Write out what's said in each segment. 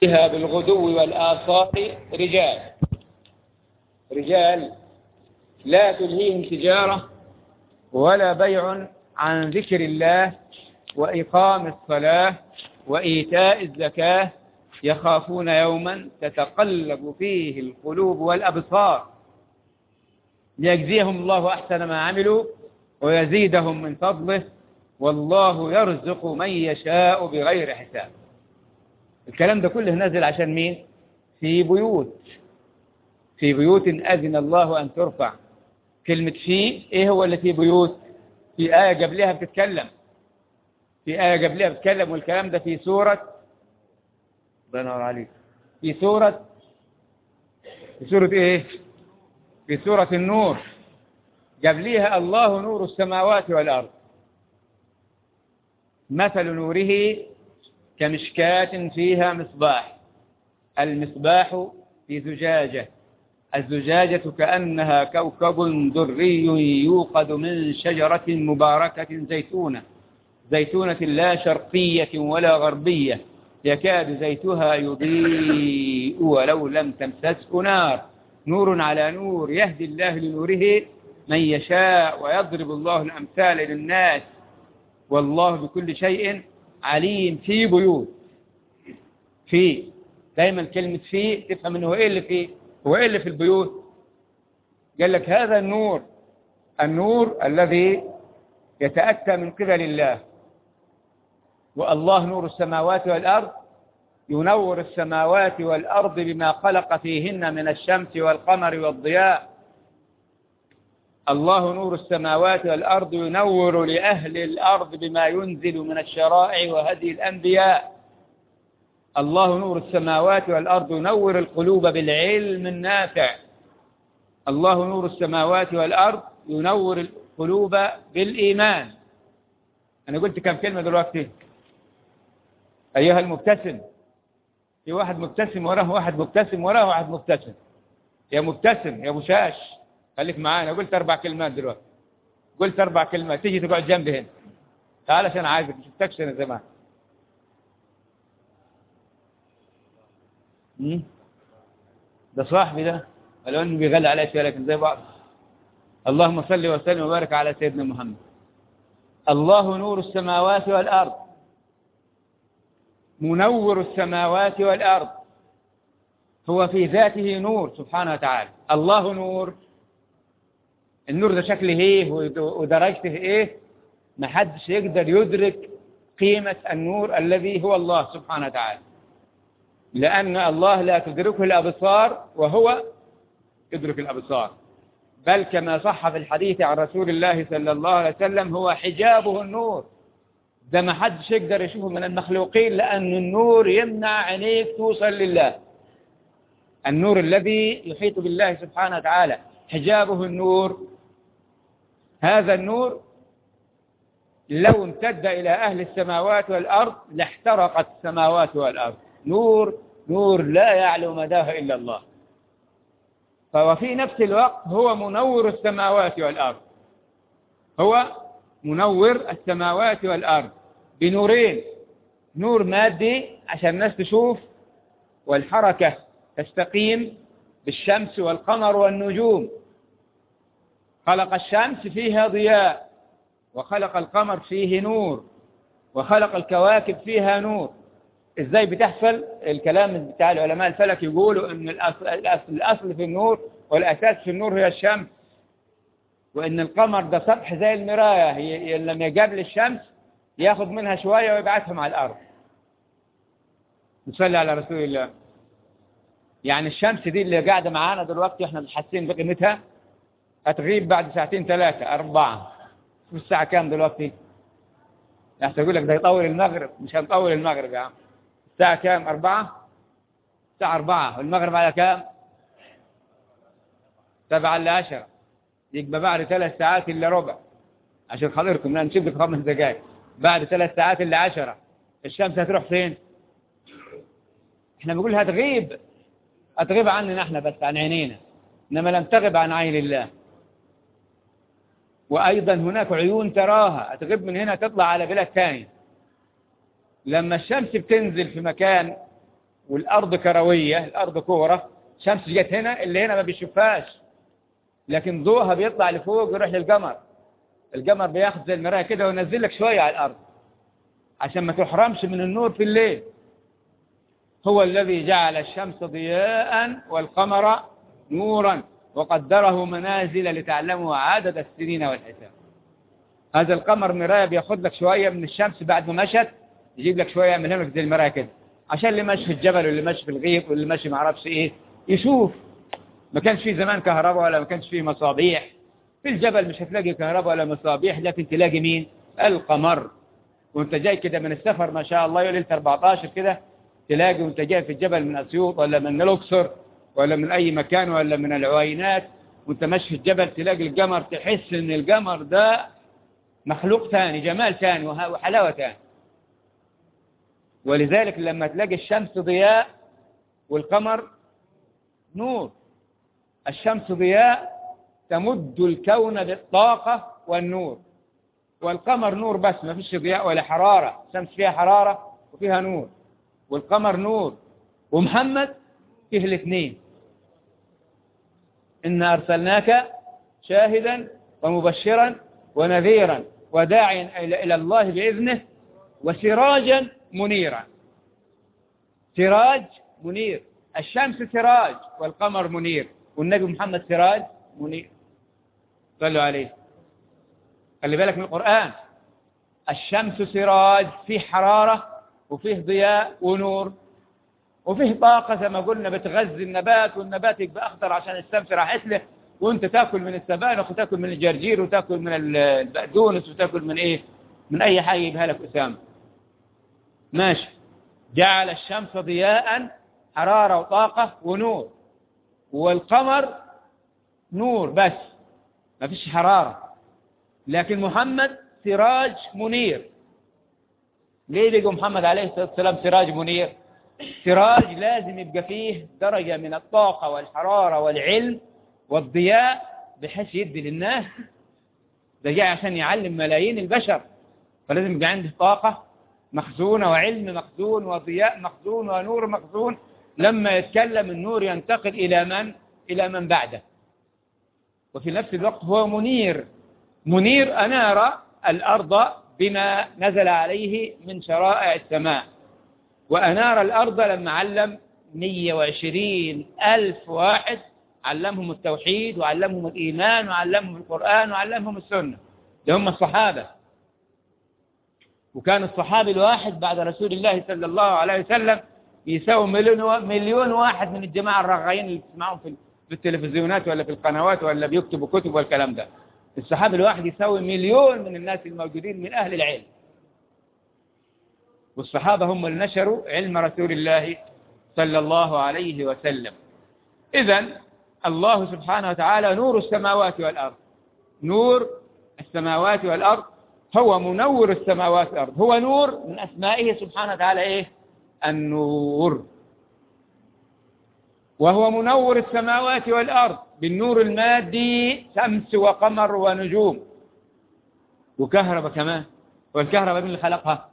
فيها بالغدو والآصال رجال رجال لا تلهيهم تجارة ولا بيع عن ذكر الله وإقام الصلاة وإيتاء الزكاة يخافون يوما تتقلب فيه القلوب والأبصار ليجزيهم الله أحسن ما عملوا ويزيدهم من فضله والله يرزق من يشاء بغير حساب الكلام ده كله نازل عشان مين في بيوت في بيوت أذن الله أن ترفع كلمة في إيه هو اللي في بيوت في آية قبلها بتتكلم في آية قبلها بتتكلم والكلام ده في سورة بنور عليك في سورة في سورة إيه في سورة النور قبلها الله نور السماوات والأرض مثل نوره كمشكاة فيها مصباح المصباح في زجاجة الزجاجة كأنها كوكب دري يوقد من شجرة مباركة زيتونة زيتونة لا شرقية ولا غربية يكاد زيتها يضيء ولو لم تمسسه نار نور على نور يهدي الله لنوره من يشاء ويضرب الله الأمثال للناس والله بكل شيء عليم في بيوت في دايما كلمة في تفهم انه ايه اللي فيه هو ايه اللي في البيوت قال لك هذا النور النور الذي يتأتى من قبل الله والله نور السماوات والأرض ينور السماوات والأرض بما خلق فيهن من الشمس والقمر والضياء الله نور السماوات والأرض ينور لأهل الأرض بما ينزل من الشرائع وهدي الأنبياء الله نور السماوات والأرض ينور القلوب بالعلم النافع الله نور السماوات والأرض ينور القلوب بالإيمان أنا قلت كم كلمة دلوقتي أيها المبتسم في واحد مبتسم وراه واحد مبتسم وراه واحد مبتسم يا مبتسم يا مشاش خليك معانا قلت أربع كلمات دلوقتي قلت أربع كلمات تيجي تقعد جنبي هنا تعال عشان عايزك مش شفتكش أنا زمان ده صاحبي ده قالوا انه بيغلى عليه شويه لكن زي بعض اللهم صل وسلم وبارك على سيدنا محمد الله نور السماوات والارض منور السماوات والارض هو في ذاته نور سبحانه وتعالى الله نور النور ده شكله ايه ودرجته ايه ما حدش يقدر يدرك قيمة النور الذي هو الله سبحانه وتعالى لأن الله لا تدركه الأبصار وهو يدرك الأبصار بل كما صح في الحديث عن رسول الله صلى الله عليه وسلم هو حجابه النور ده ما حدش يقدر يشوفه من المخلوقين لأن النور يمنع عينيك توصل لله النور الذي يحيط بالله سبحانه وتعالى حجابه النور هذا النور لو امتد إلى أهل السماوات والأرض لاحترقت السماوات والأرض نور نور لا يعلم مداه إلا الله فوفي نفس الوقت هو منور السماوات والأرض هو منور السماوات والأرض بنورين نور مادي عشان الناس تشوف والحركة تستقيم بالشمس والقمر والنجوم خلق الشمس فيها ضياء وخلق القمر فيه نور وخلق الكواكب فيها نور ازاي بتحصل الكلام بتاع العلماء الفلك يقولوا ان الأصل, الأصل, الأصل في النور والأساس في النور هي الشمس وان القمر ده سطح زي المراية لما يقابل الشمس ياخد منها شوية ويبعثهم على الأرض نصلي على رسول الله يعني الشمس دي اللي قاعدة معانا دلوقتي احنا مش حاسين بقيمتها هتغيب بعد ساعتين ثلاثة أربعة شوف الساعة كام دلوقتي يعني يقول لك ده يطول المغرب مش هنطول المغرب يا عم الساعة كام أربعة الساعة أربعة والمغرب على كام سبعة إلا عشرة يبقى بعد ثلاث ساعات إلا ربع عشان خاطركم لا نشوف خمس دقائق بعد ثلاث ساعات إلا عشرة الشمس هتروح فين احنا بنقول هتغيب هتغيب عننا احنا بس عن عينينا انما لم تغب عن عين الله وايضا هناك عيون تراها هتغيب من هنا تطلع على بلاد ثاني لما الشمس بتنزل في مكان والأرض كروية الأرض كورة شمس جت هنا اللي هنا ما بيشوفهاش لكن ضوءها بيطلع لفوق ويروح للقمر القمر بياخد زي المراية كده وينزل لك شوية على الأرض عشان ما تحرمش من النور في الليل هو الذي جعل الشمس ضياء والقمر نورا وقدره منازل لتعلموا عدد السنين والحساب هذا القمر مراية بياخد لك شوية من الشمس بعد ما مشت يجيب لك شوية يعملها لك زي المراية كده عشان اللي ماشي في الجبل واللي ماشي في الغيط واللي ماشي ما اعرفش ايه يشوف ما كانش فيه زمان كهرباء ولا ما كانش فيه مصابيح في الجبل مش هتلاقي كهرباء ولا مصابيح لكن تلاقي مين القمر وانت جاي كده من السفر ما شاء الله يوم ليله 14 كده تلاقي وانت جاي في الجبل من اسيوط ولا من الاقصر ولا من اي مكان ولا من العوينات وانت ماشي في الجبل تلاقي القمر تحس ان القمر ده مخلوق ثاني جمال ثاني وحلاوه ثاني ولذلك لما تلاقي الشمس ضياء والقمر نور الشمس ضياء تمد الكون بالطاقة والنور والقمر نور بس ما فيش ضياء ولا حرارة الشمس فيها حرارة وفيها نور والقمر نور ومحمد فيه الاثنين إنا أرسلناك شاهدا ومبشرا ونذيرا وداعيا إلى الله بإذنه وسراجا منيرا سراج منير الشمس سراج والقمر منير والنبي محمد سراج منير صلوا عليه خلي بالك من القرآن الشمس سراج فيه حرارة وفيه ضياء ونور وفيه طاقة زي ما قلنا بتغذي النبات والنبات يبقى أخضر عشان الشمس راحت له وانت تاكل من السبانخ وتاكل من الجرجير وتاكل من البقدونس وتاكل من ايه من اي حاجه يجيبها لك اسامه ماشي جعل الشمس ضياء حراره وطاقه ونور والقمر نور بس ما فيش حراره لكن محمد سراج منير ليه بقى محمد عليه الصلاه والسلام سراج منير سراج لازم يبقى فيه درجه من الطاقه والحراره والعلم والضياء بحيث يدي للناس ده جاي عشان يعلم ملايين البشر فلازم يبقى عنده طاقة مخزونة وعلم مخزون وضياء مخزون ونور مخزون لما يتكلم النور ينتقل إلى من؟ إلى من بعده وفي نفس الوقت هو منير منير أنار الأرض بما نزل عليه من شرائع السماء وأنار الأرض لما علم 120 ألف واحد علمهم التوحيد وعلمهم الإيمان وعلمهم القرآن وعلمهم السنة ده هم الصحابة وكان الصحابي الواحد بعد رسول الله صلى الله عليه وسلم يساوي مليون مليون واحد من الجماعة الرغايين اللي تسمعهم في في التلفزيونات ولا في القنوات ولا بيكتبوا كتب والكلام ده الصحابي الواحد يساوي مليون من الناس الموجودين من أهل العلم والصحابة هم اللي نشروا علم رسول الله صلى الله عليه وسلم إذا الله سبحانه وتعالى نور السماوات والأرض نور السماوات والأرض هو منور السماوات والأرض هو نور من أسمائه سبحانه وتعالى إيه النور وهو منور السماوات والأرض بالنور المادي شمس وقمر ونجوم وكهرباء كمان والكهرباء من اللي خلقها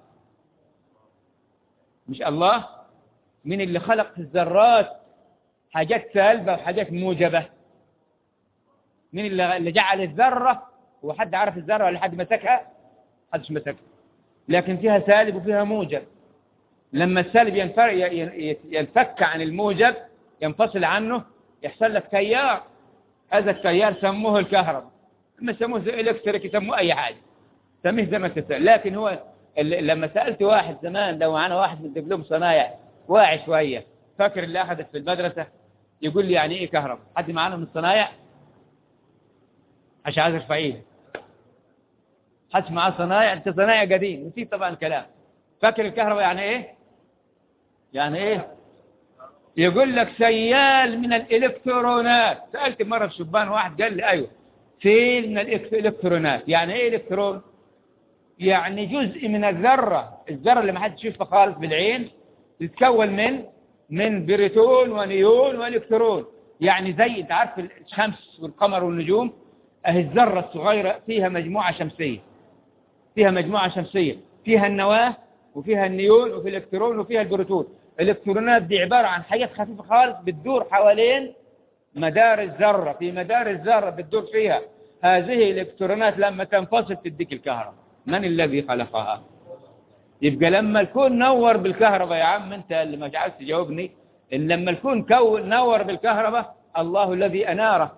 مش الله من اللي خلق في الذرات حاجات سالبة وحاجات موجبة من اللي جعل الذرة هو حد عرف الذرة ولا حد مسكها حدش مسكها لكن فيها سالب وفيها موجب لما السالب ينفك عن الموجب ينفصل عنه يحصل لك تيار هذا التيار سموه الكهرباء اما سموه الكتريك يسموه اي حاجه سميه زي ما تسأل لكن هو لما سألت واحد زمان لو معنا واحد من دبلوم صنايع واعي شوية فاكر اللي أخذت في المدرسة يقول لي يعني إيه كهرباء حد معانا من الصنايع عشان عايز ارفع ايدك حد معاه صنايع انت صنايع قديم نسيت طبعا الكلام فاكر الكهرباء يعني ايه يعني ايه يقول لك سيال من الالكترونات سألت مرة في شبان واحد قال لي ايوه سيل من الالكترونات يعني ايه الكترون يعني جزء من الذرة الذرة اللي ما حد يشوفها خالص بالعين تتكون من من بريتون ونيون والكترون يعني زي انت عارف الشمس والقمر والنجوم اهي الذرة الصغيرة فيها مجموعة شمسية فيها مجموعة شمسية فيها النواة وفيها النيون وفي الالكترون وفيها البروتون الإلكترونات دي عبارة عن حاجات خفيفة خالص بتدور حوالين مدار الذرة في مدار الذرة بتدور فيها هذه الإلكترونات لما تنفصل تديك الكهرباء من الذي خلقها يبقى لما الكون نور بالكهرباء يا عم انت اللي مش عايز تجاوبني ان لما الكون كون نور بالكهرباء الله الذي اناره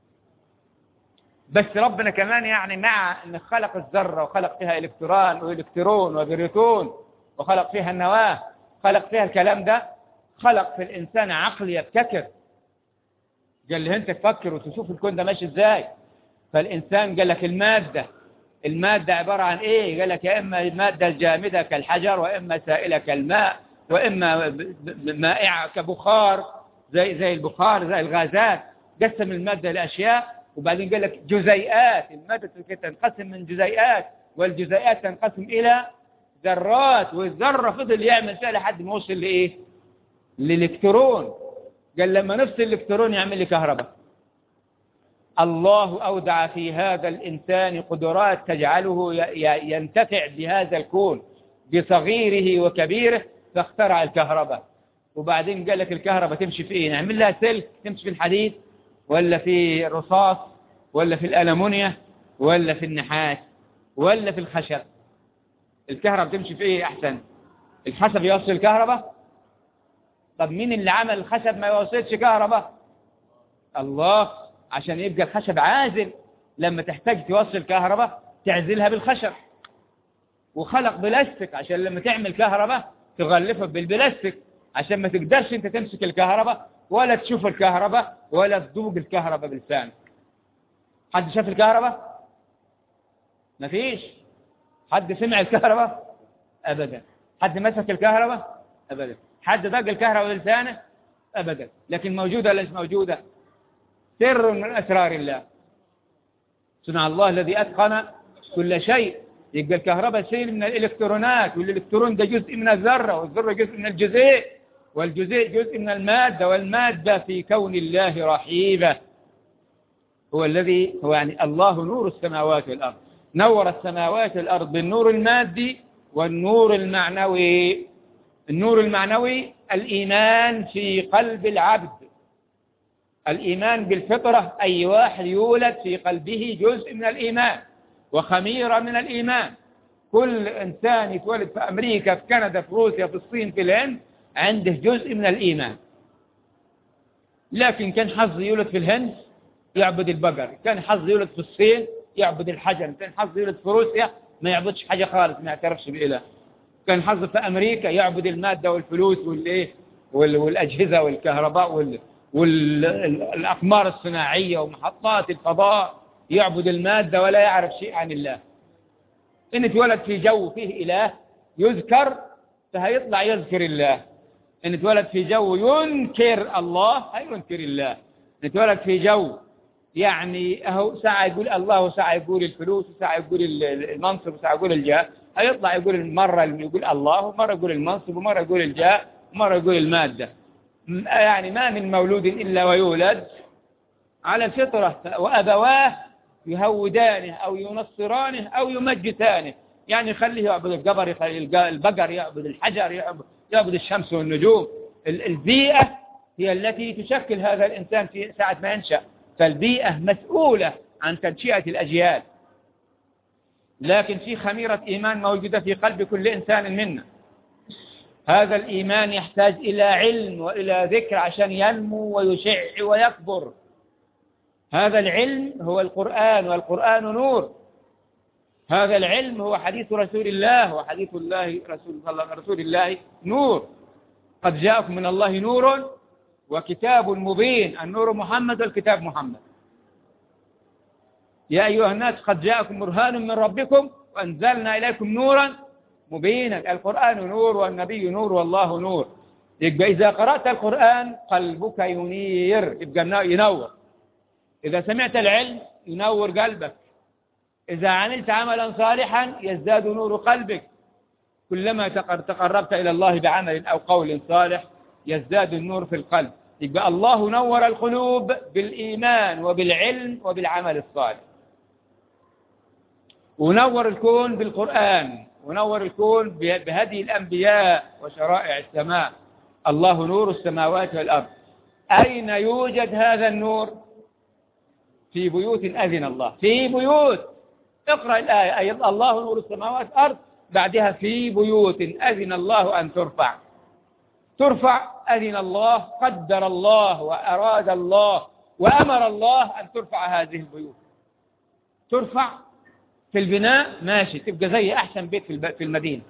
بس ربنا كمان يعني مع ان خلق الذره وخلق فيها الكترون والكترون وبروتون وخلق فيها النواه خلق فيها الكلام ده خلق في الانسان عقل يبتكر قال له انت تفكر وتشوف الكون ده ماشي ازاي فالانسان قال لك الماده المادة عبارة عن إيه؟ قال لك يا إما المادة الجامدة كالحجر وإما سائلة كالماء وإما مائعة كبخار زي زي البخار زي الغازات قسم المادة لأشياء وبعدين قال لك جزيئات المادة تنقسم من جزيئات والجزيئات تنقسم إلى ذرات والذرة فضل يعمل فيها لحد ما وصل لإيه؟ للإلكترون قال لما نفس الإلكترون يعمل لي كهرباء الله أودع في هذا الإنسان قدرات تجعله ينتفع بهذا الكون بصغيره وكبيره فاخترع الكهرباء وبعدين قال لك الكهرباء تمشي في ايه نعمل لها سلك تمشي في الحديد ولا في الرصاص ولا في الألمونيا ولا في النحاس ولا في الخشب الكهرباء تمشي في ايه احسن الخشب يوصل الكهرباء طب مين اللي عمل الخشب ما يوصلش كهرباء الله عشان يبقى الخشب عازل لما تحتاج توصل كهرباء تعزلها بالخشب وخلق بلاستيك عشان لما تعمل كهرباء تغلفها بالبلاستيك عشان ما تقدرش انت تمسك الكهرباء ولا تشوف الكهرباء ولا تذوق الكهرباء بلسانك حد شاف الكهرباء مفيش حد سمع الكهرباء ابدا حد مسك الكهرباء ابدا حد دق الكهرباء بلسانه ابدا لكن موجوده ولا مش موجوده سر من أسرار الله صنع الله الذي أتقن كل شيء يبقى الكهرباء شيء من الإلكترونات والإلكترون ده جزء من الذرة والذرة جزء من الجزيء والجزيء جزء من المادة والمادة في كون الله رحيبة هو الذي هو يعني الله نور السماوات والأرض نور السماوات والأرض بالنور المادي والنور المعنوي النور المعنوي الإيمان في قلب العبد الإيمان بالفطرة أي واحد يولد في قلبه جزء من الإيمان وخميرة من الإيمان كل إنسان يتولد في أمريكا في كندا في روسيا في الصين في الهند عنده جزء من الإيمان لكن كان حظ يولد في الهند يعبد البقر كان حظ يولد في الصين يعبد الحجر كان حظ يولد في روسيا ما يعبدش حاجة خالص ما يعترفش بإله كان حظ في أمريكا يعبد المادة والفلوس والإيه والأجهزة والكهرباء وال والأقمار الصناعية ومحطات الفضاء يعبد المادة ولا يعرف شيء عن الله إن اتولد في جو فيه إله يذكر فهيطلع يذكر الله إن اتولد في جو ينكر الله هينكر الله إن اتولد في جو يعني أهو ساعة يقول الله وساعة يقول الفلوس وساعة يقول المنصب وساعة يقول الجاه هيطلع يقول مرة يقول الله ومرة يقول المنصب ومرة يقول الجاه ومرة يقول المادة يعني ما من مولود إلا ويولد على الفطرة وأبواه يهودانه أو ينصرانه أو يمجتانه يعني يخليه يعبد الجبر يخلي البقر يعبد الحجر يعبد, يعبد الشمس والنجوم البيئة هي التي تشكل هذا الإنسان في ساعة ما ينشأ فالبيئة مسؤولة عن تنشئة الأجيال لكن في خميرة إيمان موجودة في قلب كل إنسان منا هذا الإيمان يحتاج إلى علم وإلى ذكر عشان ينمو ويشع ويكبر هذا العلم هو القرآن والقرآن نور هذا العلم هو حديث رسول الله وحديث الله رسول, رسول الله نور قد جاءكم من الله نور وكتاب مبين النور محمد والكتاب محمد يا أيها الناس قد جاءكم برهان من ربكم وأنزلنا إليكم نورا مبينا القرآن نور والنبي نور والله نور يبقى إذا قرأت القرآن قلبك ينير يبقى ينور إذا سمعت العلم ينور قلبك إذا عملت عملا صالحا يزداد نور قلبك كلما تقربت إلى الله بعمل أو قول صالح يزداد النور في القلب يبقى الله نور القلوب بالإيمان وبالعلم وبالعمل الصالح ونور الكون بالقرآن ونور الكون بهدي الأنبياء وشرائع السماء الله نور السماوات والأرض أين يوجد هذا النور في بيوت أذن الله في بيوت اقرأ الآية أي الله نور السماوات والأرض بعدها في بيوت أذن الله أن ترفع ترفع أذن الله قدر الله وأراد الله وأمر الله أن ترفع هذه البيوت ترفع في البناء ماشي تبقى زي أحسن بيت في المدينة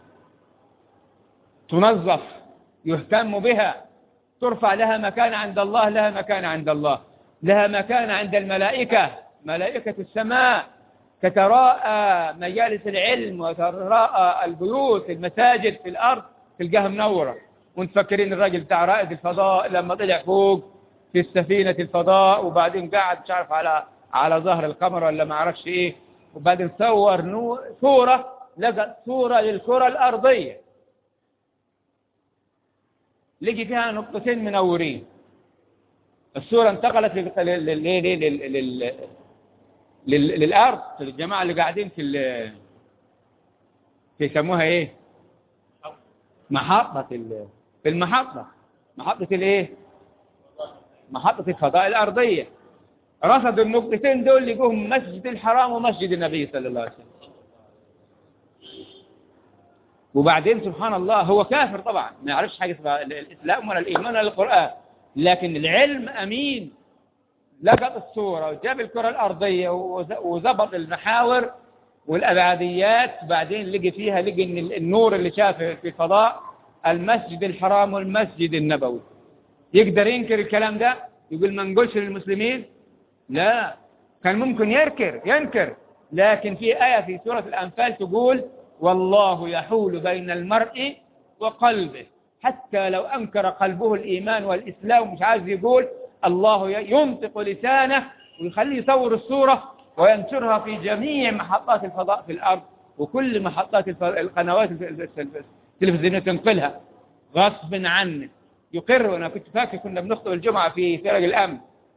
تنظف يهتم بها ترفع لها مكان عند الله لها مكان عند الله لها مكان عند الملائكة ملائكة السماء تتراءى مجالس العلم وتتراءى البيوت المساجد في الأرض تلقاها منورة وانتفكرين الراجل بتاع رائد الفضاء لما طلع فوق في السفينة الفضاء وبعدين قاعد مش عارف على على ظهر القمر ولا ما اعرفش ايه وبعدين صور نور صورة لقى صورة للكرة الأرضية لقي فيها نقطتين منورين الصورة انتقلت لل... للأرض للجماعة اللي قاعدين في ال... يسموها ايه محطة ال... في المحطة محطة الايه محطة الفضاء الأرضية رصدوا النقطتين دول لقوهم مسجد الحرام ومسجد النبي صلى الله عليه وسلم وبعدين سبحان الله هو كافر طبعا ما يعرفش حاجة اسمها الإسلام ولا الإيمان ولا القرآن لكن العلم أمين لقط الصورة وجاب الكرة الأرضية وزبط المحاور والأبعاديات بعدين لقي فيها لقي إن النور اللي شافه في الفضاء المسجد الحرام والمسجد النبوي يقدر ينكر الكلام ده يقول ما نقولش للمسلمين لا كان ممكن ينكر ينكر لكن في آية في سورة الأنفال تقول والله يحول بين المرء وقلبه حتى لو أنكر قلبه الإيمان والإسلام مش عايز يقول الله ينطق لسانه ويخليه يصور الصورة وينشرها في جميع محطات الفضاء في الأرض وكل محطات القنوات التلفزيونية تنقلها غصب عنه يقر وأنا كنت فاكر كنا بنخطب الجمعة في فرق الأمن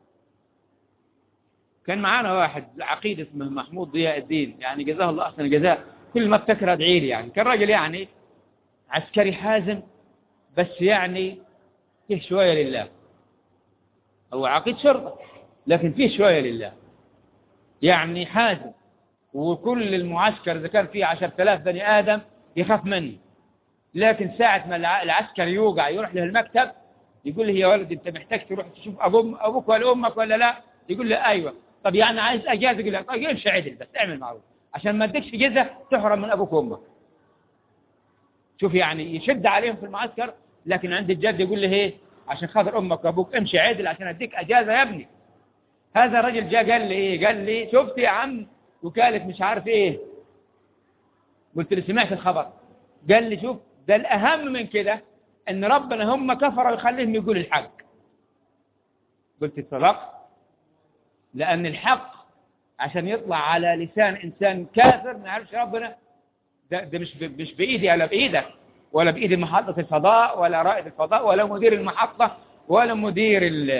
كان معانا واحد عقيد اسمه محمود ضياء الدين يعني جزاه الله أحسن الجزاء كل ما افتكر ادعي لي يعني كان راجل يعني عسكري حازم بس يعني فيه شوية لله هو عقيد شرطة لكن فيه شوية لله يعني حازم وكل المعسكر إذا كان فيه عشر ثلاث بني آدم يخاف مني لكن ساعة ما العسكر يوقع يروح له المكتب يقول لي يا ولد انت محتاج تروح تشوف ابوك ولا امك ولا لا يقول لي ايوه طب يعني عايز اجازه يقول لك طيب امشي عدل بس اعمل معروف عشان ما اديكش جزء تحرم من ابوك وامك شوف يعني يشد عليهم في المعسكر لكن عند الجد يقول لي ايه عشان خاطر امك وابوك امشي عدل عشان اديك اجازه يا ابني هذا الرجل جاء قال لي ايه قال لي شفت يا عم وكاله مش عارف ايه قلت له سمعت الخبر قال لي شوف ده الاهم من كده ان ربنا هم كفروا يخليهم يقول الحق قلت صدق لان الحق عشان يطلع على لسان إنسان كافر ما يعرفش ربنا ده, ده مش مش بإيدي ولا بإيدك ولا بإيد محطة الفضاء ولا رائد الفضاء ولا مدير المحطة ولا مدير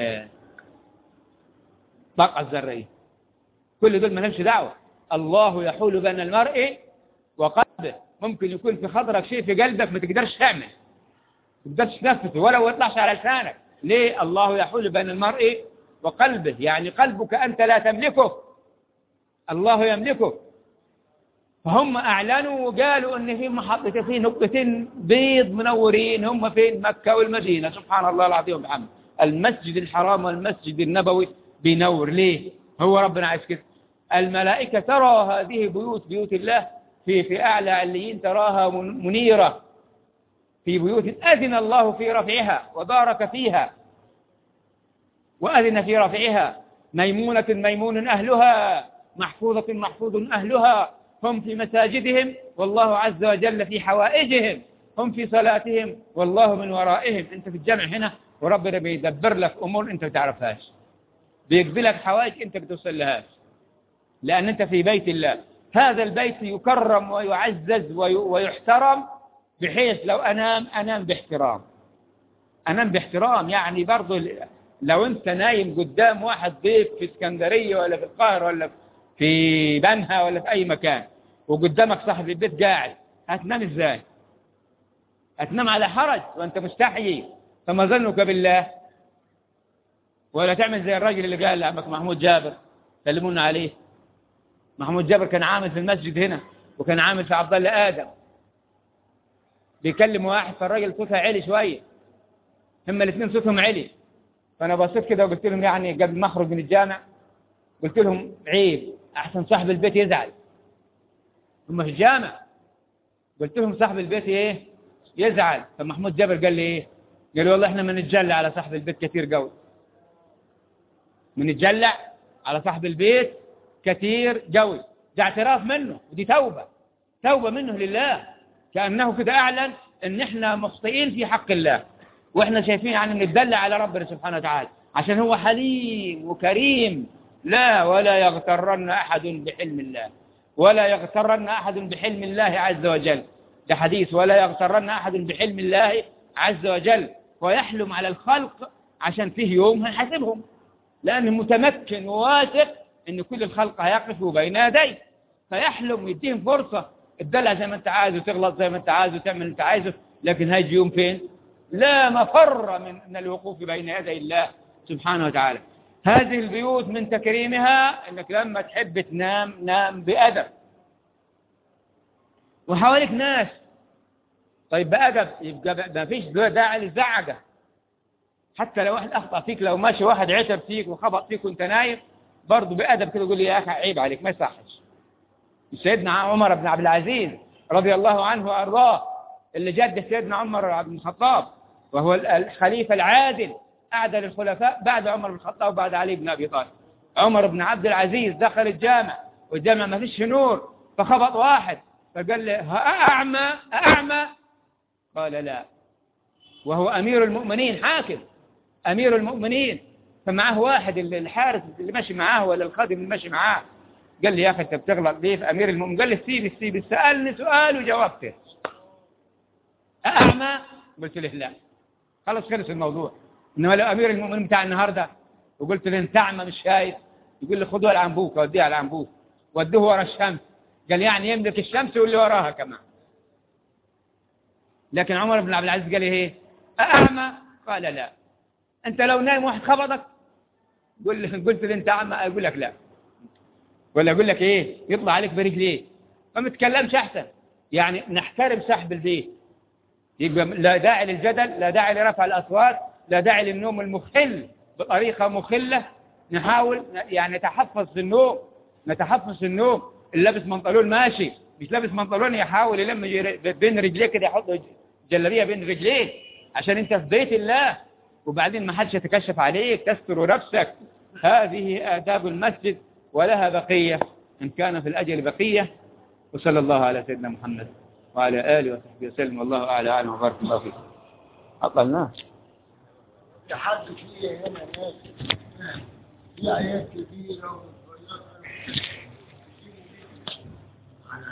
الطاقة الذرية كل دول ما لهمش دعوة الله يحول بين المرء وقلبه ممكن يكون في خضرك شيء في قلبك ما تقدرش تعمل ما تقدرش تنفذه ولا يطلعش على لسانك ليه الله يحول بين المرء وقلبه يعني قلبك أنت لا تملكه الله يملكه فهم أعلنوا وقالوا أن في محطة في نقطتين بيض منورين هم فين مكة والمدينة سبحان الله العظيم وبحمد المسجد الحرام والمسجد النبوي بينور ليه هو ربنا عايز كده الملائكة ترى هذه بيوت بيوت الله في في أعلى عليين تراها منيرة في بيوت أذن الله في رفعها وبارك فيها وأذن في رفعها ميمونة ميمون أهلها محفوظة محفوظ أهلها هم في مساجدهم والله عز وجل في حوائجهم هم في صلاتهم والله من ورائهم انت في الجمع هنا وربنا بيدبر لك أمور انت ما تعرفهاش بيقبلك حوائج انت بتوصل لهاش لأن انت في بيت الله هذا البيت يكرم ويعزز ويحترم بحيث لو أنام أنام باحترام أنام باحترام يعني برضو لو انت نايم قدام واحد ضيف في اسكندرية ولا في القاهرة ولا في بنها ولا في أي مكان وقدامك صاحب البيت قاعد هتنام ازاي هتنام على حرج وانت مستحيي فما ظنك بالله ولا تعمل زي الراجل اللي قال لعمك محمود جابر كلمونا عليه محمود جابر كان عامل في المسجد هنا وكان عامل في عبد الله آدم بيكلم واحد فالراجل صوتها عالي شوية هما الاثنين صوتهم عالي فأنا بصيت كده وقلت لهم يعني قبل ما أخرج من الجامع قلت لهم عيب أحسن صاحب البيت يزعل هم في الجامع قلت لهم صاحب البيت إيه يزعل فمحمود جابر قال لي إيه قال لي والله إحنا بنتجلى على صاحب البيت كثير قوي بنتجلى على صاحب البيت كثير قوي ده اعتراف منه ودي توبة توبة منه لله كأنه كده أعلن إن إحنا مخطئين في حق الله وإحنا شايفين يعني نتدلع على ربنا سبحانه وتعالى عشان هو حليم وكريم لا ولا يغترن أحد بحلم الله ولا يغترن أحد بحلم الله عز وجل ده حديث ولا يغترن أحد بحلم الله عز وجل ويحلم على الخلق عشان فيه يوم هيحاسبهم لأنه متمكن وواثق إن كل الخلق هيقفوا بين يديه فيحلم ويديهم فرصة تدلع زي ما أنت عايز وتغلط زي ما أنت عايز وتعمل اللي أنت عايزه لكن هيجي يوم فين؟ لا مفر من من الوقوف بين يدي الله سبحانه وتعالى هذه البيوت من تكريمها انك لما تحب تنام نام بأدب وحواليك ناس طيب بأدب يبقى ما فيش داعي للزعقة حتى لو واحد أخطأ فيك لو ماشي واحد عتب فيك وخبط فيك وانت نايم برضه بأدب كده يقول لي يا أخي عيب عليك ما يصحش سيدنا عمر بن عبد العزيز رضي الله عنه وأرضاه اللي جد سيدنا عمر بن الخطاب وهو الخليفة العادل أعدل الخلفاء بعد عمر بن الخطاب وبعد علي بن أبي طالب عمر بن عبد العزيز دخل الجامع والجامع ما فيش نور فخبط واحد فقال له أعمى أعمى قال لا وهو أمير المؤمنين حاكم أمير المؤمنين فمعه واحد الحارس اللي ماشي معاه ولا الخادم اللي ماشي معاه قال لي يا أخي أنت بتغلط ليه في أمير المؤمنين قال لي سيب سيب سألني سؤال وجاوبته أعمى قلت له لا خلص خلص الموضوع إنما لو أمير المؤمنين بتاع النهاردة وقلت له أنت أعمى مش شايف يقول لي خدوها العنبوك وديها العنبوك ودوه ورا الشمس قال يعني يملك الشمس واللي وراها كمان لكن عمر بن عبد العزيز قال لي ايه أعمى قال لا أنت لو نايم واحد خبطك قل قلت له أنت أعمى أقول لك لا ولا أقول لك إيه يطلع عليك برجليه ما تتكلمش أحسن يعني نحترم صاحب البيت يبقى لا داعي للجدل لا داعي لرفع الأصوات لا داعي للنوم المخل بطريقة مخلة نحاول يعني نتحفظ في النوم نتحفظ في النوم اللي لابس بنطلون ماشي مش لابس بنطلون يحاول يلم بين رجليه كده يحط جلابيه بين رجليه عشان انت في بيت الله وبعدين ما حدش يتكشف عليك تستر نفسك هذه آداب المسجد ولها بقية إن كان في الأجل بقية وصلى الله على سيدنا محمد وعلى آله وصحبه وسلم والله أعلى أعلم وبارك الله فيك أطلنا تحدث فيها هنا ناس في آيات كثيرة